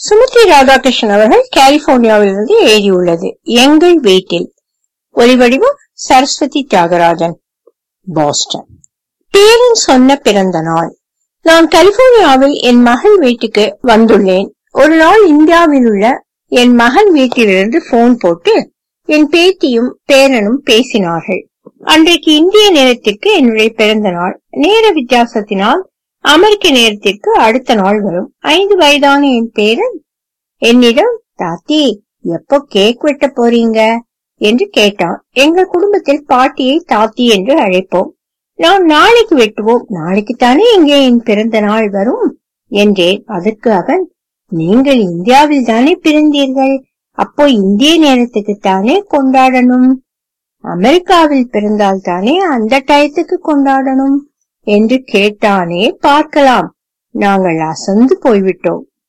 சுமித்ரி ராதாகிருஷ்ணன் அவர்கள் கலிபோர்னியாவிலிருந்து எழுதியுள்ளது எங்கள் வீட்டில் ஒலிவடிவம் சரஸ்வதி தியாகராஜன் பாஸ்டன் பேரன் சொன்ன பிறந்த நாள் நான் கலிபோர்னியாவில் என் மகள் வீட்டுக்கு வந்துள்ளேன் ஒரு நாள் இந்தியாவில் உள்ள என் மகன் வீட்டிலிருந்து போன் போட்டு என் பேத்தியும் பேரனும் பேசினார்கள் அன்றைக்கு இந்திய நேரத்திற்கு என்னுடைய பிறந்த நாள் நேர வித்தியாசத்தினால் அமெரிக்க நேரத்திற்கு அடுத்த நாள் வரும் ஐந்து வயதான என் பேரன் என்னிடம் தாத்தி எப்போ கேக் வெட்ட போறீங்க என்று கேட்டான் எங்கள் குடும்பத்தில் பாட்டியை தாத்தி என்று அழைப்போம் நான் நாளைக்கு வெட்டுவோம் நாளைக்கு தானே இங்கே என் பிறந்த நாள் வரும் என்றேன் அதற்கு அவன் நீங்கள் இந்தியாவில் தானே பிறந்தீர்கள் அப்போ இந்திய நேரத்துக்கு தானே கொண்டாடணும் அமெரிக்காவில் பிறந்தால் தானே அந்த டயத்துக்கு கொண்டாடணும் என்று கேட்டானே பார்க்கலாம் நாங்கள் அசந்து போய்விட்டோம்